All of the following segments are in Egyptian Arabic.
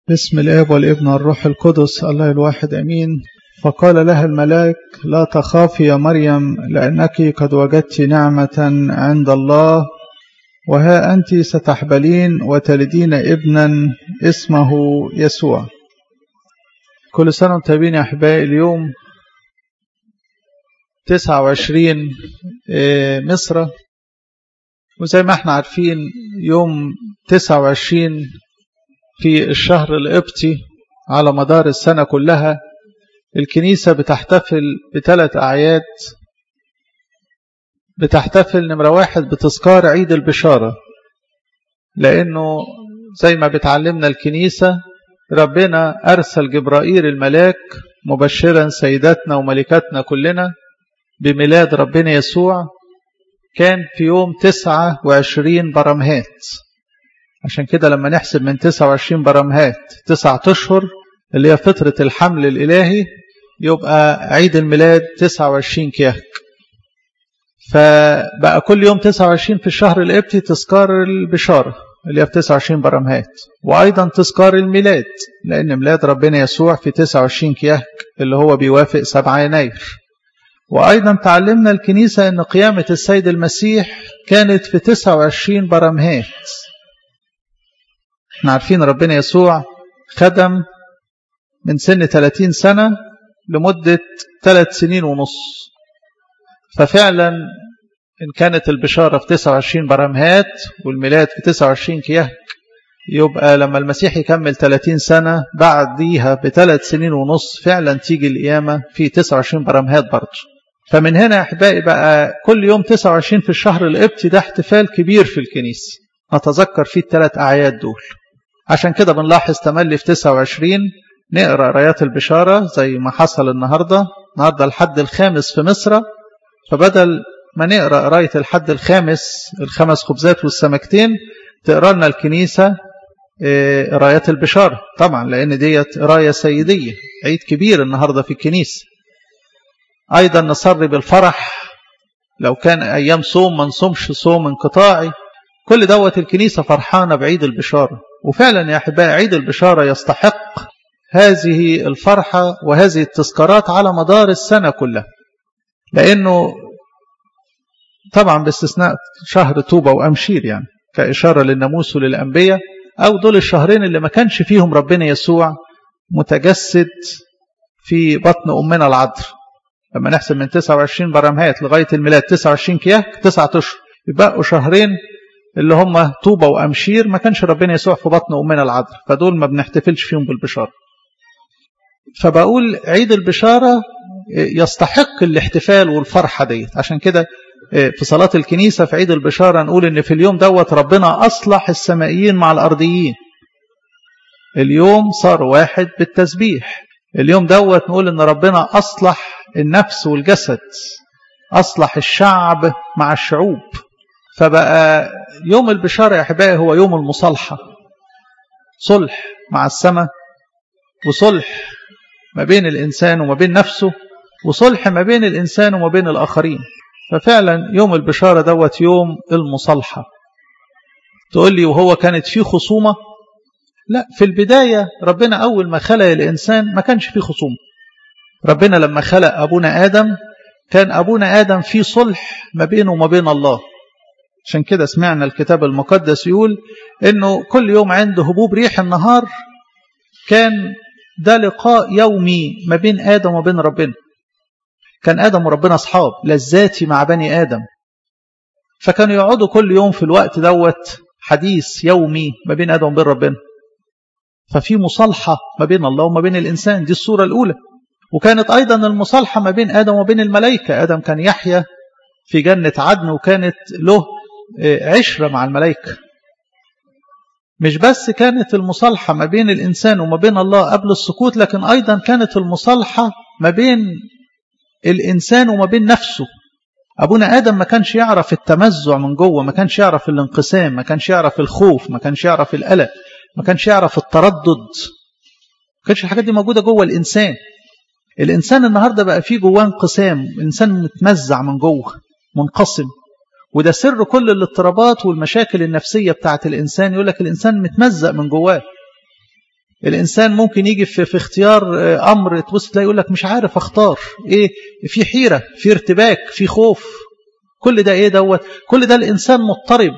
بسم الاب والابن والروح القدس الله الواحد امين فقال لها الملاك لا تخافي يا مريم لانك قد وجدت نعمه عند الله وها انت ستحبلين وتلدين ابنا اسمه يسوع كل سنه وانتم طيبين يا احبائي اليوم 29 مصر وزي ما احنا عارفين يوم 29 في الشهر القبطي على مدار السنة كلها الكنيسة بتحتفل بثلاث أعياد بتحتفل نمرة واحد بتذكار عيد البشارة لأنه زي ما بتعلمنا الكنيسة ربنا أرسل جبرائيل الملاك مبشرا سيداتنا وملكاتنا كلنا بميلاد ربنا يسوع كان في يوم 29 برمهات عشان كده لما نحسب من 29 برمهات تسعة أشهر اللي هي فترة الحمل الإلهي يبقى عيد الميلاد 29 كياك فبقى كل يوم 29 في الشهر القبطي تذكار البشارة اللي هي في 29 برمهات وأيضا تذكار الميلاد لأن ميلاد ربنا يسوع في 29 كياك اللي هو بيوافق 7 يناير وأيضا تعلمنا الكنيسة أن قيامة السيد المسيح كانت في 29 برمهات احنا عارفين ربنا يسوع خدم من سن 30 سنة لمدة 3 سنين ونص ففعلا إن كانت البشارة في 29 برمهات والميلاد في 29 كيهك يبقى لما المسيح يكمل 30 سنة بعديها بثلاث سنين ونص فعلا تيجي القيامة في 29 برمهات برضه فمن هنا يا أحبائي بقى كل يوم 29 في الشهر القبطي ده احتفال كبير في الكنيسة نتذكر فيه الثلاث أعياد دول عشان كده بنلاحظ تملي في 29 نقرأ آيات البشارة زي ما حصل النهاردة النهاردة الحد الخامس في مصر فبدل ما نقرأ قراية الحد الخامس الخمس خبزات والسمكتين تقرأ لنا الكنيسة قرايات البشارة طبعا لأن ديت قراية سيدية عيد كبير النهاردة في الكنيسة أيضا نصر بالفرح لو كان أيام صوم ما نصومش صوم انقطاعي كل دوت الكنيسة فرحانة بعيد البشارة وفعلا يا أحبائي عيد البشارة يستحق هذه الفرحة وهذه التذكارات على مدار السنة كلها لأنه طبعا باستثناء شهر توبة وأمشير يعني كإشارة للناموس وللأنبياء أو دول الشهرين اللي ما كانش فيهم ربنا يسوع متجسد في بطن أمنا العذر لما نحسب من 29 برمهات لغاية الميلاد 29 كياك 9 أشهر يبقوا شهرين اللي هم طوبة وأمشير ما كانش ربنا يسوع في بطن أمنا العذر فدول ما بنحتفلش فيهم بالبشارة فبقول عيد البشارة يستحق الاحتفال والفرحة ديت عشان كده في صلاة الكنيسة في عيد البشارة نقول ان في اليوم دوت ربنا أصلح السمائيين مع الأرضيين اليوم صار واحد بالتسبيح اليوم دوت نقول ان ربنا أصلح النفس والجسد أصلح الشعب مع الشعوب فبقى يوم البشارة يا أحبائي هو يوم المصالحة صلح مع السماء وصلح ما بين الإنسان وما بين نفسه وصلح ما بين الإنسان وما بين الآخرين ففعلا يوم البشارة دوت يوم المصالحة تقول لي وهو كانت فيه خصومة لا في البداية ربنا أول ما خلق الإنسان ما كانش فيه خصومة ربنا لما خلق أبونا آدم كان أبونا آدم فيه صلح ما بينه وما بين الله عشان كده سمعنا الكتاب المقدس يقول انه كل يوم عند هبوب ريح النهار كان ده لقاء يومي ما بين آدم وبين ربنا كان آدم وربنا أصحاب لذاتي مع بني آدم فكانوا يقعدوا كل يوم في الوقت دوت حديث يومي ما بين آدم وبين ربنا ففي مصالحة ما بين الله وما بين الإنسان دي الصورة الأولى وكانت أيضا المصالحة ما بين آدم وبين الملائكة آدم كان يحيى في جنة عدن وكانت له عشرة مع الملائكة مش بس كانت المصالحة ما بين الإنسان وما بين الله قبل السقوط لكن أيضا كانت المصالحة ما بين الإنسان وما بين نفسه أبونا آدم ما كانش يعرف التمزع من جوه ما كانش يعرف الانقسام ما كانش يعرف الخوف ما كانش يعرف القلق ما كانش يعرف التردد ما كانش الحاجات دي موجودة جوه الإنسان الإنسان النهاردة بقى فيه جواه انقسام إنسان متمزع من جوه منقسم وده سر كل الاضطرابات والمشاكل النفسية بتاعت الإنسان يقول لك الإنسان متمزق من جواه الإنسان ممكن يجي في, في اختيار أمر تبص تلاقي يقول لك مش عارف أختار إيه في حيرة في ارتباك في خوف كل ده إيه دوت كل ده الإنسان مضطرب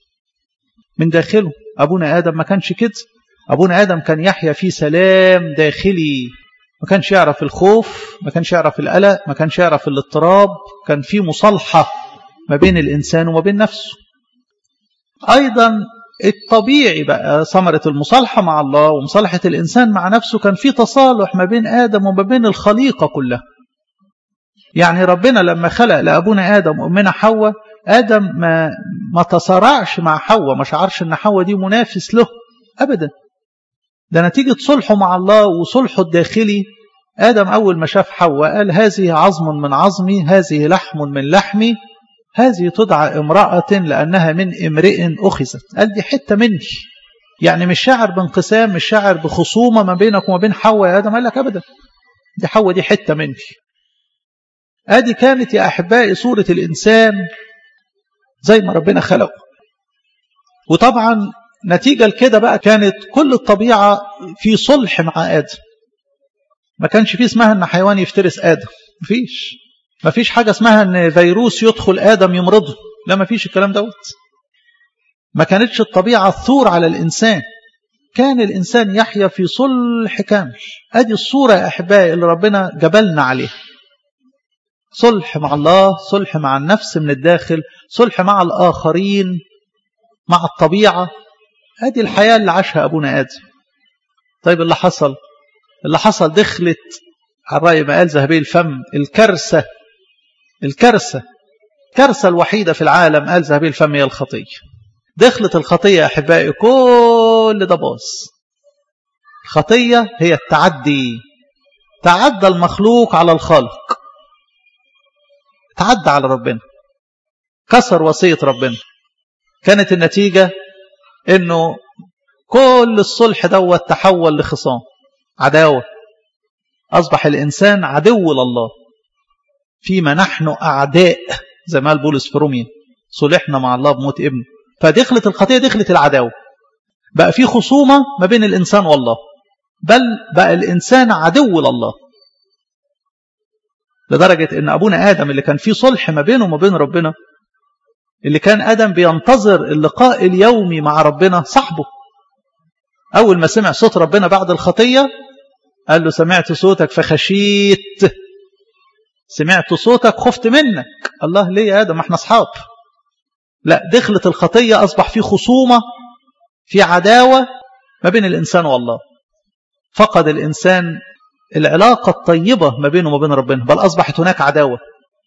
من داخله أبونا آدم ما كانش كده أبونا آدم كان يحيا في سلام داخلي ما كانش يعرف الخوف ما كانش يعرف القلق ما كانش يعرف الاضطراب كان في مصالحة ما بين الإنسان وما بين نفسه أيضا الطبيعي بقى ثمرة المصالحة مع الله ومصالحة الإنسان مع نفسه كان في تصالح ما بين آدم وما بين الخليقة كلها يعني ربنا لما خلق لأبونا آدم وأمنا حواء آدم ما, ما تصارعش مع حواء ما شعرش أن حواء دي منافس له أبدا ده نتيجة صلحه مع الله وصلحه الداخلي آدم أول ما شاف حواء قال هذه عظم من عظمي هذه لحم من لحمي هذه تدعى امرأة لأنها من امرئ أخذت قال دي حتة مني يعني مش شاعر بانقسام مش شاعر بخصومة ما بينك وما بين حواء يا آدم قال لك أبدا دي حواء دي حتة مني ادي كانت يا أحبائي صورة الإنسان زي ما ربنا خلقه وطبعا نتيجة لكده بقى كانت كل الطبيعة في صلح مع آدم ما كانش فيه اسمها ان حيوان يفترس آدم مفيش مفيش حاجة اسمها ان فيروس يدخل آدم يمرضه لا مفيش الكلام دوت ما كانتش الطبيعة الثور على الإنسان كان الإنسان يحيا في صلح كامل ادي الصورة يا أحبائي اللي ربنا جبلنا عليها صلح مع الله صلح مع النفس من الداخل صلح مع الآخرين مع الطبيعة هذه الحياة اللي عاشها أبونا آدم طيب اللي حصل اللي حصل دخلت على الرأي ما قال ذهبي الفم الكارثة الكارثة الكارثة الوحيدة في العالم قال ذهبي الفم هي الخطية دخلت الخطية يا أحبائي كل ده باظ الخطية هي التعدي تعدى المخلوق على الخالق تعدى على ربنا كسر وصية ربنا كانت النتيجة انه كل الصلح دوت تحول لخصام عداوة أصبح الإنسان عدو لله فيما نحن أعداء زي ما قال بولس في روميا صلحنا مع الله بموت ابنه فدخلت الخطية دخلت العداوة بقى في خصومة ما بين الإنسان والله بل بقى الإنسان عدو لله لدرجة أن أبونا آدم اللي كان فيه صلح ما بينه وما بين ربنا اللي كان آدم بينتظر اللقاء اليومي مع ربنا صاحبه أول ما سمع صوت ربنا بعد الخطية قال له سمعت صوتك فخشيت سمعت صوتك خفت منك الله ليه يا آدم احنا أصحاب لا دخلت الخطية أصبح في خصومة في عداوة ما بين الإنسان والله فقد الإنسان العلاقة الطيبة ما بينه وما بين ربنا بل أصبحت هناك عداوة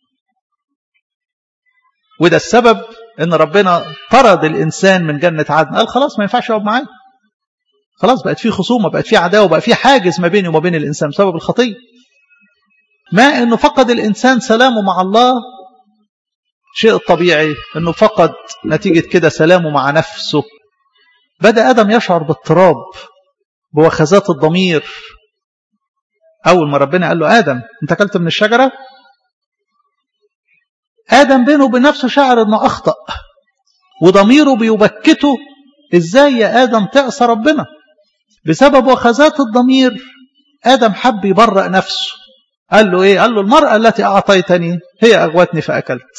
وده السبب ان ربنا طرد الانسان من جنة عدن قال خلاص ما ينفعش يقعد معايا خلاص بقت في خصومة بقت في عداوة بقى في حاجز ما بيني وما بين الانسان بسبب الخطية ما انه فقد الانسان سلامه مع الله شيء طبيعي انه فقد نتيجة كده سلامه مع نفسه بدأ آدم يشعر باضطراب بوخزات الضمير أول ما ربنا قال له آدم أنت أكلت من الشجرة آدم بينه وبين نفسه شعر أنه أخطأ وضميره بيبكته إزاي يا آدم تعصى ربنا بسبب وخزات الضمير آدم حب يبرأ نفسه قال له إيه قال له المرأة التي أعطيتني هي أغوتني فأكلت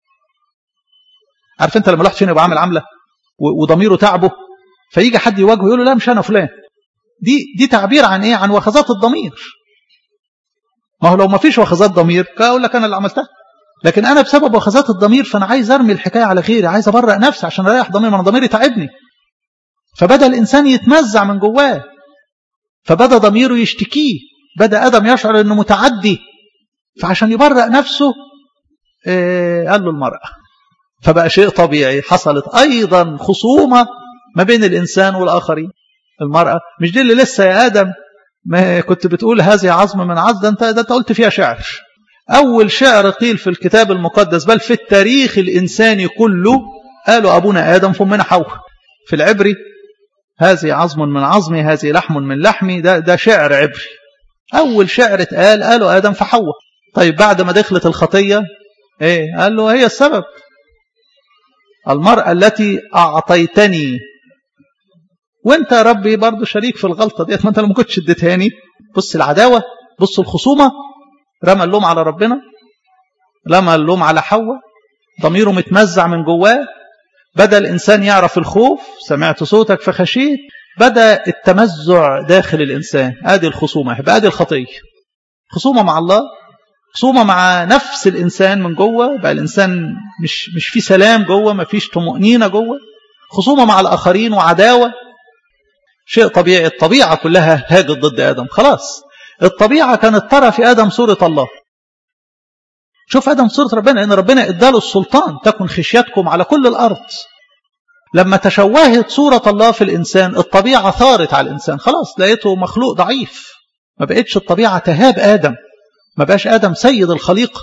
عارف أنت لما الواحد فينا يبقى عامل عاملة وضميره تعبه فيجي حد يواجهه يقول له لا مش أنا فلان دي دي تعبير عن إيه عن وخزات الضمير ما هو لو ما فيش وخزات ضمير أقول لك أنا اللي عملتها لكن أنا بسبب وخزات الضمير فأنا عايز أرمي الحكاية على غيري عايز أبرأ نفسي عشان أريح ضميري ما أنا ضميري تعبني فبدأ الإنسان يتمزع من جواه فبدأ ضميره يشتكيه بدأ آدم يشعر أنه متعدي فعشان يبرأ نفسه إيه قال له المرأة فبقى شيء طبيعي حصلت أيضا خصومة ما بين الإنسان والآخرين المرأة مش دي اللي لسه يا آدم ما كنت بتقول هذه عظم من عظم ده انت, ده انت قلت فيها شعر أول شعر قيل في الكتاب المقدس بل في التاريخ الإنساني كله قالوا أبونا آدم فمنا حواء في العبري هذه عظم من عظمي هذه لحم من لحمي ده, ده شعر عبري أول شعر اتقال قالوا آدم فحواء طيب بعد ما دخلت الخطية ايه قال له هي السبب المرأة التي أعطيتني وانت يا ربي برضه شريك في الغلطه ديت ما انت لو ما كنتش اديتهاني بص العداوه بص الخصومه رمى اللوم على ربنا رمى اللوم على حواء ضميره متمزع من جواه بدا الانسان يعرف الخوف سمعت صوتك فخشيت بدا التمزع داخل الانسان ادي الخصومه يبقى ادي الخطيه خصومه مع الله خصومه مع نفس الانسان من جوه بقى الانسان مش مش في سلام جوه ما فيش طمانينه جوه خصومه مع الاخرين وعداوه شيء طبيعي الطبيعه كلها هاجت ضد ادم خلاص الطبيعه كانت ترى في ادم صوره الله شوف ادم صوره ربنا ان ربنا اداله السلطان تكن خشيتكم على كل الارض لما تشوهت صوره الله في الانسان الطبيعه ثارت على الانسان خلاص لقيته مخلوق ضعيف ما بقتش الطبيعه تهاب ادم ما بقاش ادم سيد الخليقه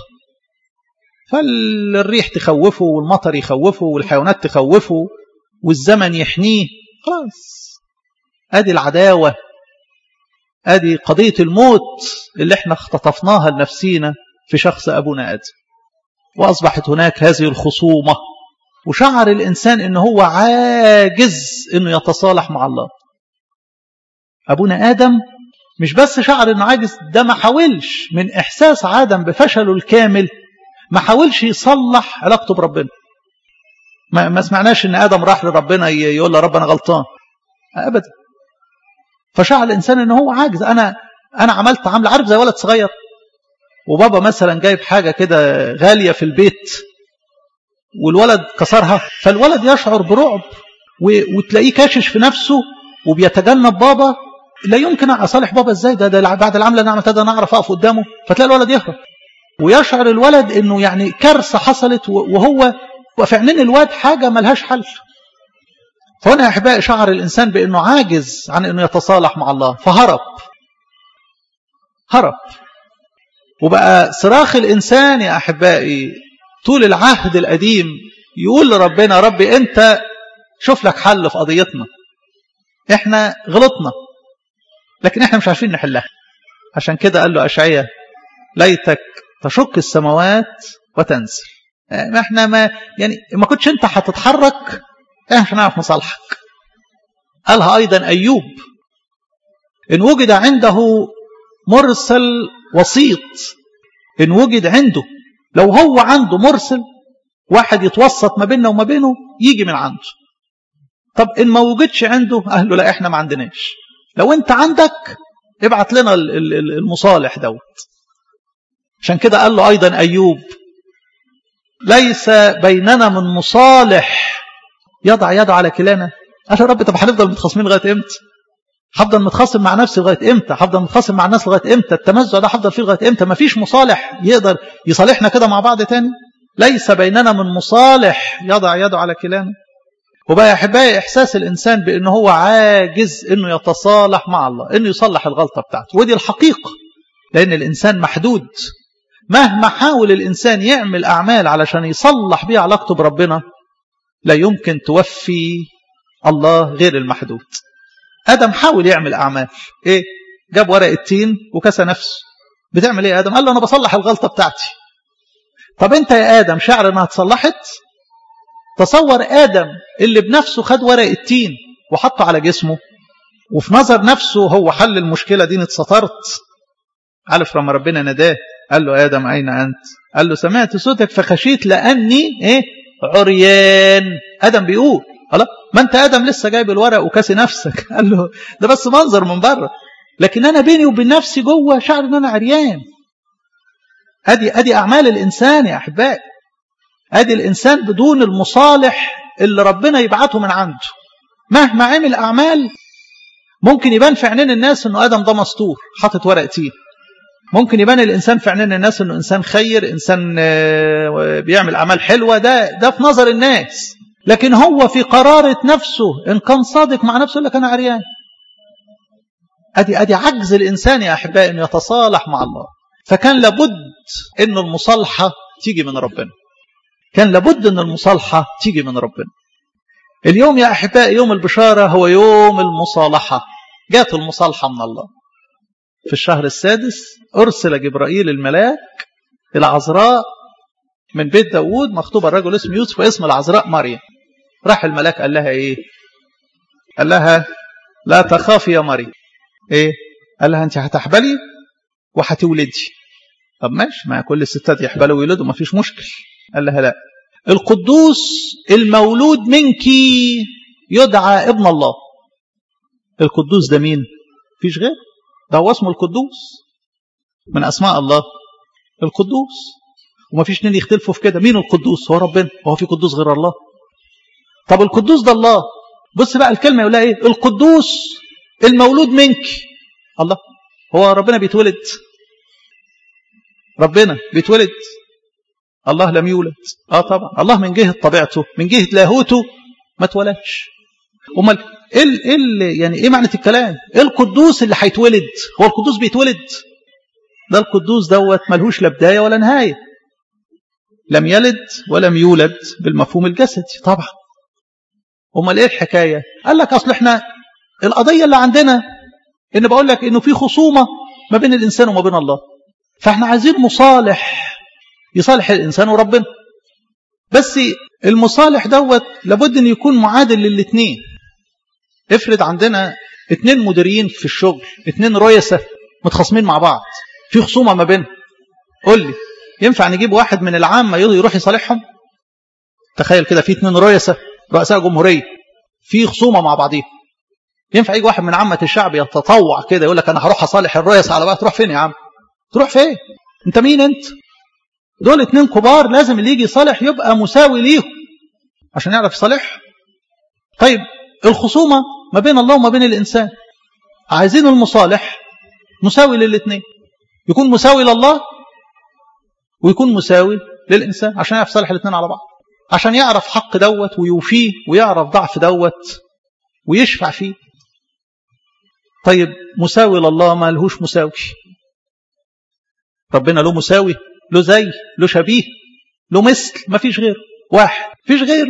فالريح تخوفه والمطر يخوفه والحيوانات تخوفه والزمن يحنيه خلاص ادي العداوه ادي قضيه الموت اللي احنا اختطفناها لنفسينا في شخص ابونا ادم واصبحت هناك هذه الخصومه وشعر الانسان ان هو عاجز انه يتصالح مع الله ابونا ادم مش بس شعر انه عاجز ده ما حاولش من احساس عدم بفشله الكامل ما حاولش يصلح علاقته بربنا ما, ما سمعناش ان ادم راح لربنا يقول له رب انا غلطان ابدا فشعر الانسان ان هو عاجز انا انا عملت عمل عارف زي ولد صغير وبابا مثلا جايب حاجه كده غاليه في البيت والولد كسرها فالولد يشعر برعب وتلاقيه كاشش في نفسه وبيتجنب بابا لا يمكن اصالح بابا ازاي ده, ده بعد العمله اللي عملتها ده انا اعرف اقف قدامه فتلاقي الولد يهرب ويشعر الولد انه يعني كارثه حصلت وهو وفي عينين الواد حاجه ملهاش حل فهنا يا احبائي شعر الانسان بانه عاجز عن انه يتصالح مع الله فهرب هرب وبقى صراخ الانسان يا احبائي طول العهد القديم يقول لربنا ربي انت شوف لك حل في قضيتنا احنا غلطنا لكن احنا مش عارفين نحلها عشان كده قال له اشعياء ليتك تشك السماوات وتنزل ما احنا ما يعني ما كنتش انت هتتحرك احنا مش هنعرف نصالحك قالها ايضا ايوب ان وجد عنده مرسل وسيط ان وجد عنده لو هو عنده مرسل واحد يتوسط ما بيننا وما بينه يجي من عنده طب ان ما وجدش عنده قال له لا احنا ما عندناش لو انت عندك ابعت لنا المصالح دوت عشان كده قال له ايضا ايوب ليس بيننا من مصالح يضع يده على كلانا قال يا رب طب هنفضل متخاصمين لغايه امتى هفضل متخاصم مع نفسي لغايه امتى هفضل متخاصم مع الناس لغايه امتى التمزع ده هفضل فيه لغايه امتى مفيش مصالح يقدر يصالحنا كده مع بعض تاني ليس بيننا من مصالح يضع يده على كلانا وبقى يا احبائي احساس الانسان بانه هو عاجز انه يتصالح مع الله انه يصلح الغلطه بتاعته ودي الحقيقه لان الانسان محدود مهما حاول الانسان يعمل اعمال علشان يصلح بيها علاقته بربنا لا يمكن توفي الله غير المحدود ادم حاول يعمل اعمال ايه جاب ورق التين وكسى نفسه بتعمل ايه يا ادم قال له انا بصلح الغلطه بتاعتي طب انت يا ادم شعر انها اتصلحت تصور ادم اللي بنفسه خد ورق التين وحطه على جسمه وفي نظر نفسه هو حل المشكله دي اتسترت عارف لما ربنا ناداه قال له ادم اين انت قال له سمعت صوتك فخشيت لاني ايه عريان ادم بيقول خلاص ما انت ادم لسه جايب الورق وكاسي نفسك قال له ده بس منظر من بره لكن انا بيني وبين نفسي جوه شعر ان انا عريان ادي ادي اعمال الانسان يا احبائي ادي الانسان بدون المصالح اللي ربنا يبعته من عنده مهما عمل اعمال ممكن يبان في عينين الناس انه ادم ده مستور حاطط ورق تين ممكن يبان الانسان في عينين الناس انه انسان خير انسان بيعمل اعمال حلوه ده ده في نظر الناس لكن هو في قرارة نفسه ان كان صادق مع نفسه لك انا عريان ادي ادي عجز الانسان يا احبائي انه يتصالح مع الله فكان لابد ان المصالحه تيجي من ربنا كان لابد ان المصالحه تيجي من ربنا اليوم يا احبائي يوم البشاره هو يوم المصالحه جات المصالحه من الله في الشهر السادس ارسل جبرائيل الملاك الى عذراء من بيت داوود مخطوب الرجل اسمه يوسف واسم العذراء مريم راح الملاك قال لها ايه قال لها لا تخافي يا مريم ايه قال لها انت هتحبلي وهتولدي طب ماشي ما كل الستات يحبلوا ويولدوا ما فيش مشكل قال لها لا القدوس المولود منك يدعى ابن الله القدوس ده مين فيش غير ده هو اسمه القدوس من اسماء الله القدوس وما فيش اتنين يختلفوا في كده مين القدوس هو ربنا هو في قدوس غير الله طب القدوس ده الله بص بقى الكلمه يقول ايه القدوس المولود منك الله هو ربنا بيتولد ربنا بيتولد الله لم يولد اه طبعا الله من جهه طبيعته من جهه لاهوته ما اتولدش امال ايه ايه يعني ايه معنى الكلام ايه القدوس اللي هيتولد هو القدوس بيتولد ده القدوس دوت ملهوش لا بدايه ولا نهايه لم يلد ولم يولد بالمفهوم الجسدي طبعا امال ايه الحكايه قال لك اصل احنا القضيه اللي عندنا ان بقول لك انه في خصومه ما بين الانسان وما بين الله فاحنا عايزين مصالح يصالح الانسان وربنا بس المصالح دوت لابد ان يكون معادل للاثنين افرض عندنا اثنين مديرين في الشغل اثنين رؤساء متخاصمين مع بعض في خصومه ما بينهم قول لي ينفع نجيب واحد من العامه يروح يصالحهم تخيل كده في اثنين رؤساء رؤساء جمهوريه في خصومه مع بعضيهم ينفع يجي واحد من عامه الشعب يتطوع كده يقول لك انا هروح اصالح الرؤساء على بقى تروح فين يا عم تروح فين انت مين انت دول اتنين كبار لازم اللي يجي يصالح يبقى مساوي ليهم عشان يعرف يصالح طيب الخصومة ما بين الله وما بين الإنسان عايزين المصالح مساوي للاثنين يكون مساوي لله ويكون مساوي للإنسان عشان يعرف يصالح الاثنين على بعض عشان يعرف حق دوت ويوفيه ويعرف ضعف دوت ويشفع فيه طيب مساوي لله ما لهوش مساوي ربنا له مساوي له زي له شبيه له مثل ما فيش غيره واحد فيش غيره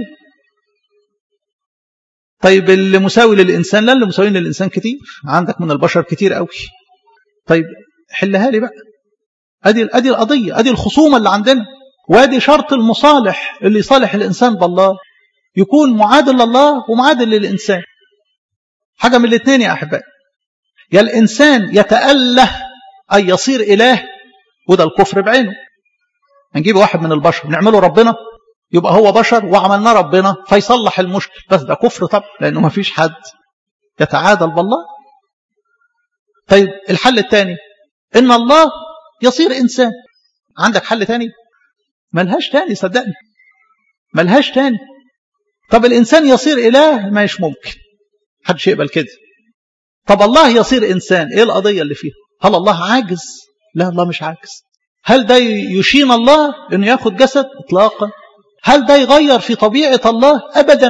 طيب اللي مساوي للإنسان لا اللي مساويين للإنسان كتير عندك من البشر كتير قوي طيب حلها لي بقى ادي ادي القضيه ادي الخصومه اللي عندنا وادي شرط المصالح اللي يصالح الانسان بالله يكون معادل لله ومعادل للانسان حاجه من الاثنين يا احبائي يا الانسان يتاله اي يصير اله وده الكفر بعينه هنجيب واحد من البشر نعمله ربنا يبقى هو بشر وعملنا ربنا فيصلح المشكل بس ده كفر طب لانه ما فيش حد يتعادل بالله طيب الحل الثاني ان الله يصير انسان عندك حل ثاني ملهاش تاني صدقني ملهاش تاني طب الانسان يصير اله مش ممكن حدش يقبل كده طب الله يصير انسان ايه القضيه اللي فيها هل الله عاجز لا الله مش عاجز هل ده يشين الله انه ياخد جسد اطلاقا هل ده يغير في طبيعه الله ابدا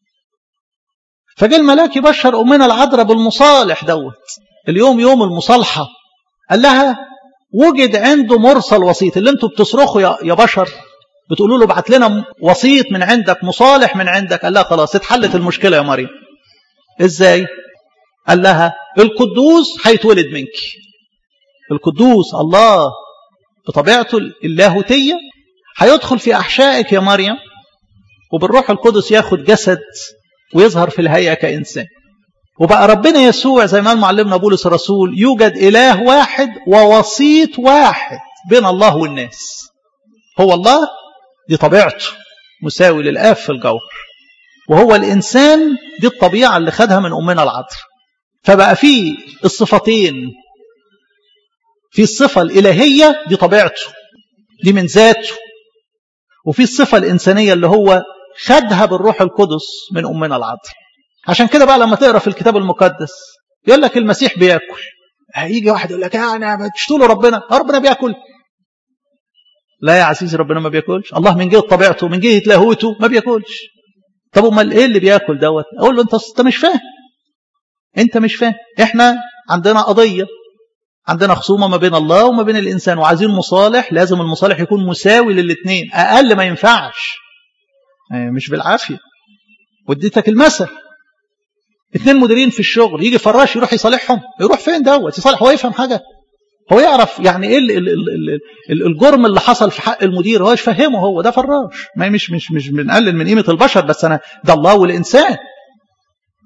فجاء الملاك يبشر امنا العذراء بالمصالح دوت اليوم يوم المصالحه قال لها وجد عنده مرسل وسيط اللي انتوا بتصرخوا يا بشر بتقولوا له ابعت لنا وسيط من عندك مصالح من عندك قال لها خلاص اتحلت المشكله يا مريم ازاي قال لها القدوس هيتولد منك القدوس الله بطبيعته اللاهوتيه هيدخل في احشائك يا مريم وبالروح القدس ياخد جسد ويظهر في الهيئه كانسان وبقى ربنا يسوع زي ما معلمنا بولس الرسول يوجد إله واحد ووسيط واحد بين الله والناس هو الله دي طبيعته مساوي للآب في الجوهر وهو الإنسان دي الطبيعة اللي خدها من أمنا العذراء فبقى في الصفتين في الصفة الإلهية دي طبيعته دي من ذاته وفي الصفة الإنسانية اللي هو خدها بالروح القدس من أمنا العذراء عشان كده بقى لما تقرا في الكتاب المقدس يقول لك المسيح بياكل هيجي واحد يقول لك يعني تشتوا ربنا ربنا بياكل لا يا عزيزي ربنا ما بياكلش الله من جهه طبيعته من جهه لاهوته ما بياكلش طب امال ايه اللي بياكل دوت اقول له انت انت مش فاهم انت مش فاهم احنا عندنا قضيه عندنا خصومه ما بين الله وما بين الانسان وعايزين مصالح لازم المصالح يكون مساوي للاثنين اقل ما ينفعش مش بالعافيه واديتك المثل اثنين مديرين في الشغل يجي فراش يروح يصالحهم يروح فين دوت يصالح هو يفهم حاجه هو يعرف يعني ايه ال ال ال الجرم اللي حصل في حق المدير هو يفهمه هو ده فراش ما مش مش مش بنقلل من قيمه البشر بس انا ده الله والانسان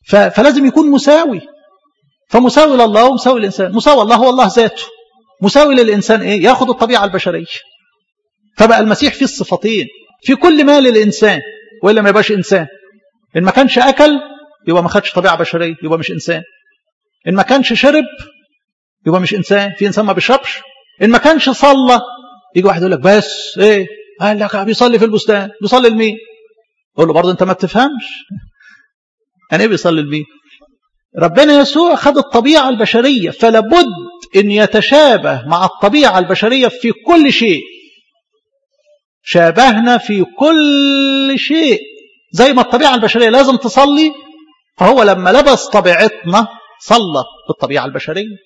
فلازم يكون مساوي فمساوي لله ومساوي للإنسان مساوي الله هو الله ذاته مساوي للإنسان إيه ياخد الطبيعة البشرية فبقى المسيح فيه الصفتين في كل ما للإنسان وإلا ما يبقاش إنسان إن ما كانش أكل يبقى ما خدش طبيعة بشرية يبقى مش إنسان إن ما كانش شرب يبقى مش إنسان في إنسان ما بيشربش إن ما كانش صلى يجي واحد يقول لك بس إيه قال لك بيصلي في البستان بيصلي لمين يقول له برضه أنت ما بتفهمش يعني إيه بيصلي لمين ربنا يسوع خد الطبيعة البشرية فلابد أن يتشابه مع الطبيعة البشرية في كل شيء شابهنا في كل شيء زي ما الطبيعة البشرية لازم تصلي فهو لما لبس طبيعتنا صلى بالطبيعة البشرية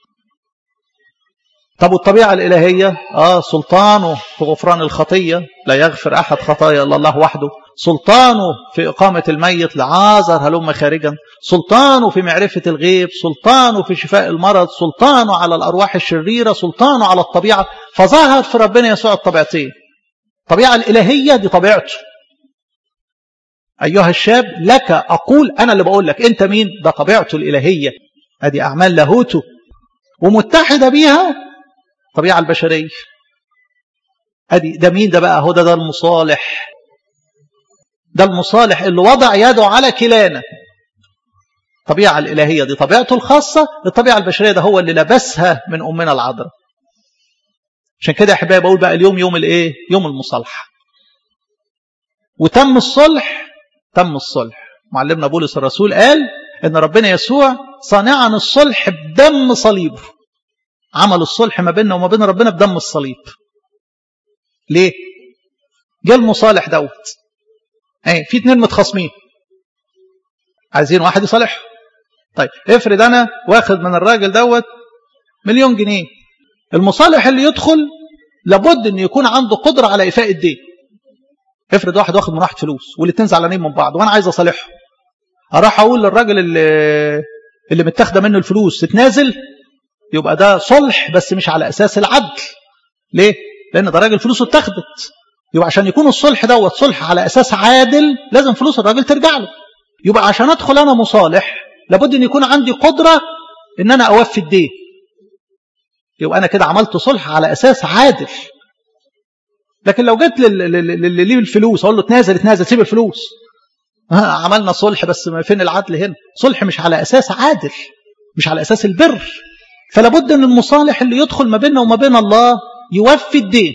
طب والطبيعة الإلهية آه سلطانه في غفران الخطية لا يغفر أحد خطايا إلا الله وحده سلطانه في إقامة الميت لعازر هلم خارجا سلطانه في معرفة الغيب سلطانه في شفاء المرض سلطانه على الأرواح الشريرة سلطانه على الطبيعة فظهر في ربنا يسوع الطبيعتين الطبيعة الإلهية دي طبيعته أيها الشاب لك أقول أنا اللي بقول لك أنت مين ده طبيعته الإلهية هذه أعمال لاهوته ومتحدة بيها الطبيعة البشرية أدي ده مين ده بقى هو ده ده المصالح ده المصالح اللي وضع يده على كلانا الطبيعة الإلهية دي طبيعته الخاصة الطبيعة البشرية ده هو اللي لبسها من أمنا العذراء عشان كده يا احبائي بقول بقى اليوم يوم الايه يوم المصالحه وتم الصلح تم الصلح معلمنا بولس الرسول قال ان ربنا يسوع صانعا الصلح بدم صليبه عمل الصلح ما بيننا وما بين ربنا بدم الصليب ليه جه المصالح دوت ايه في اتنين متخاصمين عايزين واحد يصالحهم طيب افرض انا واخد من الراجل دوت مليون جنيه المصالح اللي يدخل لابد ان يكون عنده قدره على ايفاء الدين افرض واحد واخد من واحد فلوس والاثنين زعلانين من بعض وانا عايز اصالحهم اروح اقول للراجل اللي اللي متاخده منه الفلوس تتنازل يبقى ده صلح بس مش على اساس العدل ليه لان ده راجل فلوسه اتاخدت يبقى عشان يكون الصلح دوت صلح على اساس عادل لازم فلوس الراجل ترجع له يبقى عشان ادخل انا مصالح لابد ان يكون عندي قدره ان انا اوفي الدين يبقى انا كده عملت صلح على اساس عادل لكن لو جيت للي ليه الفلوس اقول له تنازل تنازل سيب الفلوس عملنا صلح بس فين العدل هنا صلح مش على اساس عادل مش على اساس البر فلا بد ان المصالح اللي يدخل ما بيننا وما بين الله يوفي الدين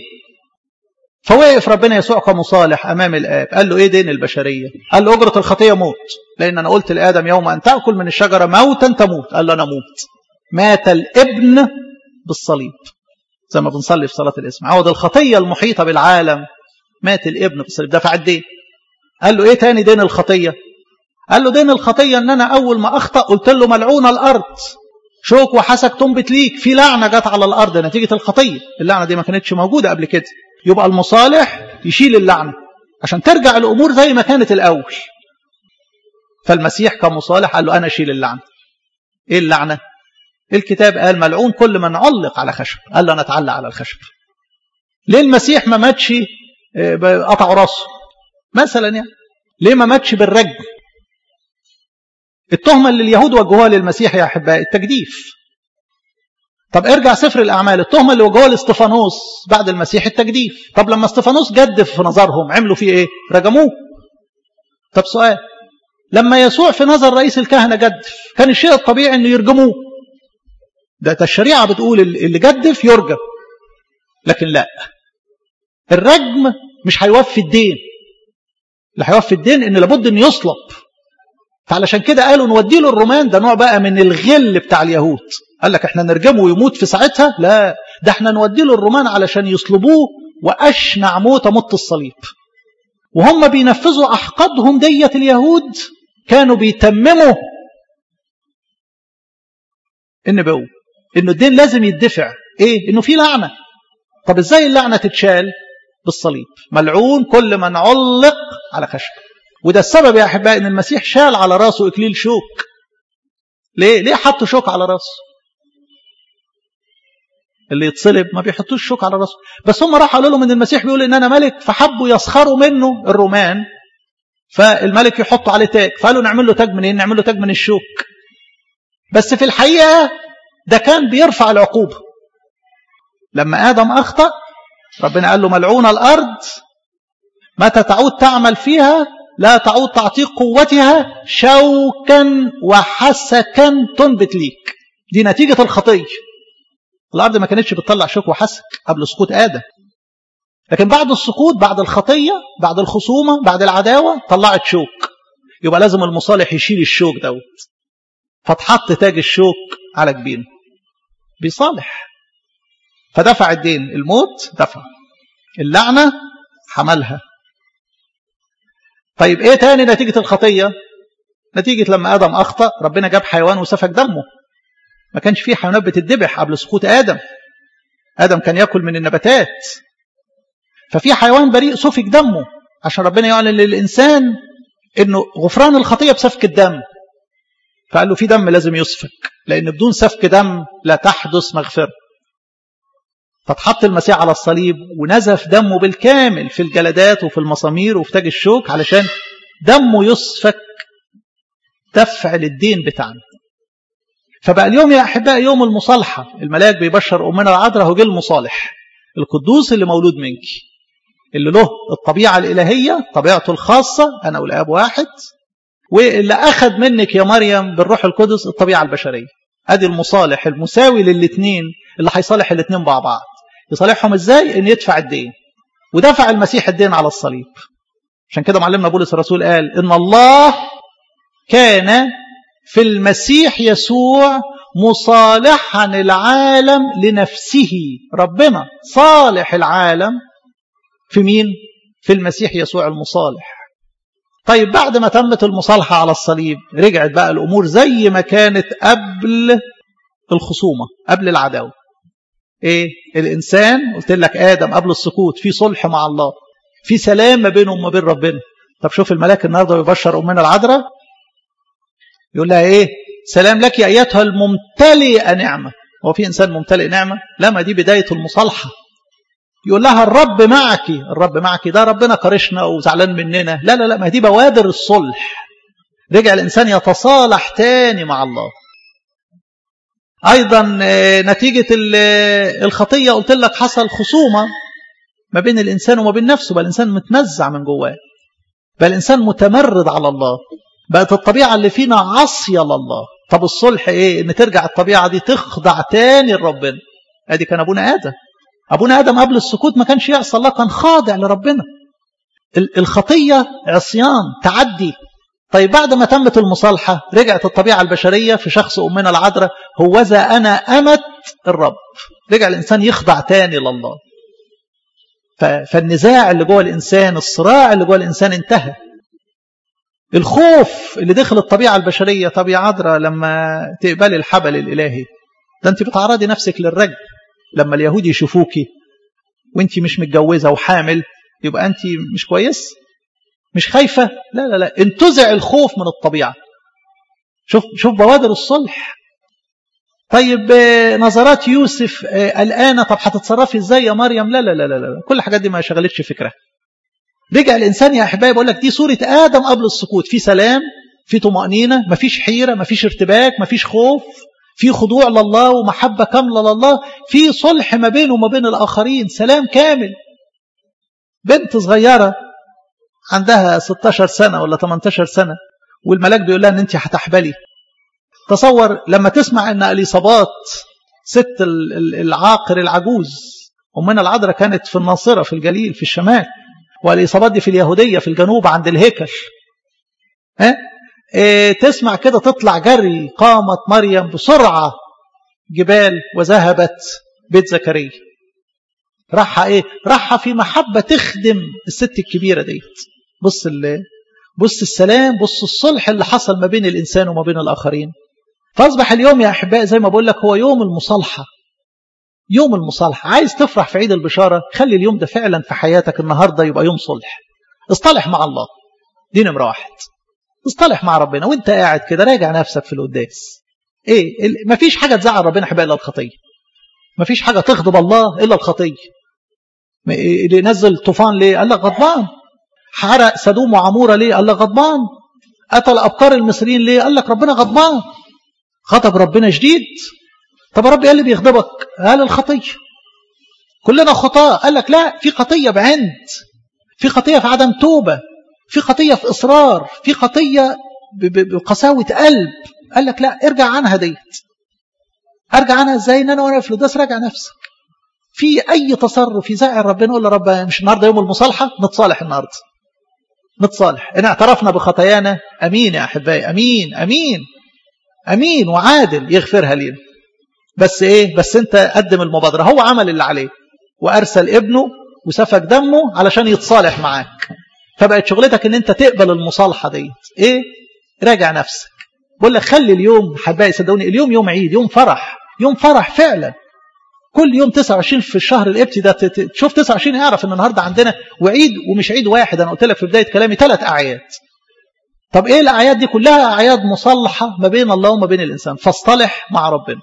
فوقف ربنا يسوع كمصالح امام الاب قال له ايه دين البشريه قال له اجره الخطيه موت لان انا قلت لادم يوم ان تاكل من الشجره موتا تموت قال له انا موت مات الابن بالصليب زي ما بنصلي في صلاة الاسم عوض الخطية المحيطة بالعالم مات الابن بالصليب دفع الدين قال له ايه تاني دين الخطية قال له دين الخطية ان انا اول ما اخطأ قلت له ملعون الارض شوك وحسك تنبت ليك في لعنة جت على الارض نتيجة الخطية اللعنة دي ما كانتش موجودة قبل كده يبقى المصالح يشيل اللعنة عشان ترجع الامور زي ما كانت الاول فالمسيح كمصالح قال له انا اشيل اللعنة ايه اللعنة الكتاب قال ملعون كل من علق على خشب قال له انا اتعلق على الخشب ليه المسيح ما ماتش قطعوا راسه مثلا يعني ليه ما ماتش بالرجم التهمه اللي اليهود وجهوها للمسيح يا احبائي التجديف طب ارجع سفر الاعمال التهمه اللي وجهوها لاستفانوس بعد المسيح التجديف طب لما استفانوس جدف في نظرهم عملوا فيه ايه رجموه طب سؤال لما يسوع في نظر رئيس الكهنه جدف كان الشيء الطبيعي انه يرجموه ده الشريعة بتقول اللي جدف يرجم لكن لا الرجم مش هيوفي الدين اللي هيوفي الدين ان لابد انه يصلب فعلشان كده قالوا نودي له الرومان ده نوع بقى من الغل بتاع اليهود قال لك احنا نرجمه ويموت في ساعتها لا ده احنا نودي له الرومان علشان يصلبوه واشنع موت موت الصليب وهم بينفذوا احقادهم ديت اليهود كانوا بيتمموا النبوه انه الدين لازم يدفع ايه انه في لعنه طب ازاي اللعنه تتشال بالصليب ملعون كل من علق على خشب وده السبب يا احبائي ان المسيح شال على راسه اكليل شوك ليه ليه حط شوك على راسه اللي يتصلب ما بيحطوش شوك على راسه بس هم راحوا قالوا لهم ان المسيح بيقول ان انا ملك فحبوا يسخروا منه الرومان فالملك يحط عليه تاج فقالوا نعمل له تاج منين نعمل له تاج من الشوك بس في الحقيقة ده كان بيرفع العقوبة لما آدم أخطأ ربنا قال له ملعون الأرض متى تعود تعمل فيها لا تعود تعطيك قوتها شوكا وحسكا تنبت ليك دي نتيجة الخطية الأرض ما كانتش بتطلع شوك وحسك قبل سقوط آدم لكن بعد السقوط بعد الخطية بعد الخصومة بعد العداوة طلعت شوك يبقى لازم المصالح يشيل الشوك دوت فاتحط تاج الشوك على جبينه بيصالح فدفع الدين الموت دفع اللعنة حملها طيب ايه تاني نتيجة الخطية نتيجة لما آدم أخطأ ربنا جاب حيوان وسفك دمه ما كانش فيه حيوانات بتدبح قبل سقوط آدم آدم كان يأكل من النباتات ففي حيوان بريء سفك دمه عشان ربنا يعلن للإنسان إنه غفران الخطية بسفك الدم فقال له في دم لازم يسفك لأن بدون سفك دم لا تحدث مغفرة فتحط المسيح على الصليب ونزف دمه بالكامل في الجلدات وفي المسامير وفي تاج الشوك علشان دمه يسفك دفع للدين بتاعنا فبقى اليوم يا أحباء يوم المصالحة الملاك بيبشر أمنا العذراء هو جه المصالح القدوس اللي مولود منك اللي له الطبيعة الإلهية طبيعته الخاصة أنا والآب واحد واللي أخذ منك يا مريم بالروح القدس الطبيعة البشرية أدي المصالح المساوي للاثنين اللي هيصالح الاثنين مع بعض يصالحهم ازاي ان يدفع الدين ودفع المسيح الدين على الصليب عشان كده معلمنا بولس الرسول قال ان الله كان في المسيح يسوع مصالحا العالم لنفسه ربنا صالح العالم في مين في المسيح يسوع المصالح طيب بعد ما تمت المصالحة على الصليب رجعت بقى الأمور زي ما كانت قبل الخصومة قبل العداوة ايه الانسان قلت لك ادم قبل السقوط في صلح مع الله في سلام ما بينه وما بين ربنا طب شوف الملاك النهارده بيبشر امنا العذراء يقول لها ايه سلام لك يا ايتها الممتلئه نعمه هو في انسان ممتلئ نعمه لا ما دي بدايه المصالحه يقول لها الرب معك الرب معك ده ربنا كرشنا وزعلان مننا لا لا لا ما دي بوادر الصلح رجع الانسان يتصالح تاني مع الله أيضا نتيجة الخطية قلت لك حصل خصومة ما بين الإنسان وما بين نفسه بقى الإنسان متنزع من جواه بقى الإنسان متمرد على الله بقت الطبيعة اللي فينا عصية لله طب الصلح إيه إن ترجع الطبيعة دي تخضع تاني لربنا أدي كان أبونا آدم أبونا آدم قبل السكوت ما كانش يعصى الله كان خاضع لربنا الخطية عصيان تعدي طيب بعد ما تمت المصالحة رجعت الطبيعة البشرية في شخص أمنا العذراء هوذا أنا أمت الرب رجع الإنسان يخضع تاني لله فالنزاع اللي جوه الإنسان الصراع اللي جوه الإنسان انتهى الخوف اللي دخل الطبيعة البشرية طب يا عذراء لما تقبلي الحبل الإلهي ده أنت بتعرضي نفسك للرجل لما اليهود يشوفوكي وانت مش متجوزة وحامل يبقى أنت مش كويس مش خايفة لا لا لا انتزع الخوف من الطبيعة شوف شوف بوادر الصلح طيب نظرات يوسف قلقانة طب هتتصرفي ازاي يا مريم لا لا لا لا لا كل الحاجات دي ما شغلتش فكرة رجع الإنسان يا أحبائي بقول لك دي صورة آدم قبل السقوط في سلام في طمأنينة مفيش حيرة مفيش ارتباك مفيش خوف في خضوع لله ومحبة كاملة لله في صلح ما بينه وما بين الآخرين سلام كامل بنت صغيرة عندها 16 سنة ولا 18 سنة والملاك بيقول لها ان انت هتحبلي تصور لما تسمع ان اليصابات ست العاقر العجوز امنا العذراء كانت في الناصرة في الجليل في الشمال واليصابات دي في اليهودية في الجنوب عند الهيكل ها إيه تسمع كده تطلع جري قامت مريم بسرعة جبال وذهبت بيت زكريا راحة ايه راحة في محبة تخدم الست الكبيرة ديت بص ال... بص السلام بص الصلح اللي حصل ما بين الإنسان وما بين الآخرين فأصبح اليوم يا أحبائي زي ما بقول لك هو يوم المصالحة يوم المصالحة عايز تفرح في عيد البشارة خلي اليوم ده فعلا في حياتك النهاردة يبقى يوم صلح اصطلح مع الله دي نمرة واحد اصطلح مع ربنا وانت قاعد كده راجع نفسك في القداس ايه مفيش حاجة تزعل ربنا احبائي الا الخطية مفيش حاجة تغضب الله الا الخطية اللي نزل طوفان ليه قال لك غضبان حرق سدوم وعمورة ليه قال لك غضبان قتل أبكار المصريين ليه قال لك ربنا غضبان غضب ربنا شديد طب رب ايه اللي بيغضبك قال الخطية كلنا خطاة قال لك لا في خطية بعند في خطية في عدم توبة في خطية في إصرار في خطية بقساوة قلب قال لك لا ارجع عنها ديت ارجع عنها ازاي ان انا وانا في القداس راجع نفسك في اي تصرف يزعل ربنا يقول رب مش النهارده يوم المصالحه نتصالح النهارده نتصالح ان اعترفنا بخطايانا امين يا احبائي امين امين امين وعادل يغفرها لنا بس ايه بس انت قدم المبادره هو عمل اللي عليه وارسل ابنه وسفك دمه علشان يتصالح معاك فبقت شغلتك ان انت تقبل المصالحه ديت ايه راجع نفسك بقول لك خلي اليوم حبايبي صدقوني اليوم يوم عيد يوم فرح يوم فرح فعلا كل يوم 29 في الشهر الابتي ده تشوف 29 يعرف ان النهارده عندنا وعيد ومش عيد واحد انا قلت لك في بدايه كلامي ثلاث اعياد طب ايه الاعياد دي كلها اعياد مصلحه ما بين الله وما بين الانسان فاصطلح مع ربنا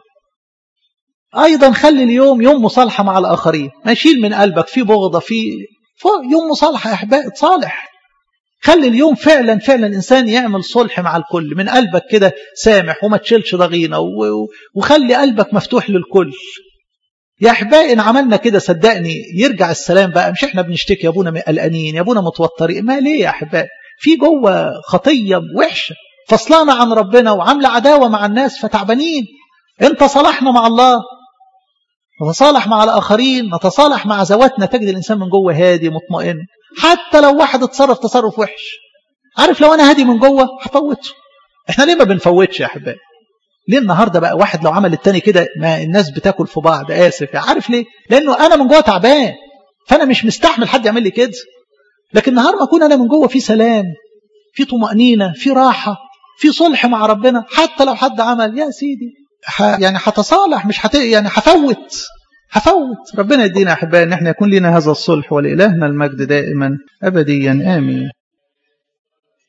ايضا خلي اليوم يوم مصالحه مع الاخرين ما يشيل من قلبك في بغضه في يوم مصالحه يا احبائي تصالح خلي اليوم فعلا فعلا الانسان يعمل صلح مع الكل من قلبك كده سامح وما تشيلش ضغينه وخلي قلبك مفتوح للكل يا احبائي ان عملنا كده صدقني يرجع السلام بقى مش احنا بنشتكي يا ابونا قلقانين يا ابونا متوترين ما ليه يا احبائي في جوه خطيه وحشه فصلانه عن ربنا وعامله عداوه مع الناس فتعبانين انت صالحنا مع الله نتصالح مع الآخرين نتصالح مع ذواتنا تجد الإنسان من جوه هادي مطمئن حتى لو واحد اتصرف تصرف وحش عارف لو أنا هادي من جوه هفوته احنا ليه ما بنفوتش يا أحبائي ليه النهارده بقى واحد لو عمل التاني كده ما الناس بتاكل في بعض اسف عارف ليه لانه انا من جوه تعبان فانا مش مستحمل حد يعمل لي كده لكن نهار ما اكون انا من جوه في سلام في طمانينه في راحه في صلح مع ربنا حتى لو حد عمل يا سيدي يعني هتصالح مش حت... يعني هفوت هفوت ربنا يدينا احبائي ان احنا يكون لنا هذا الصلح ولالهنا المجد دائما ابديا امين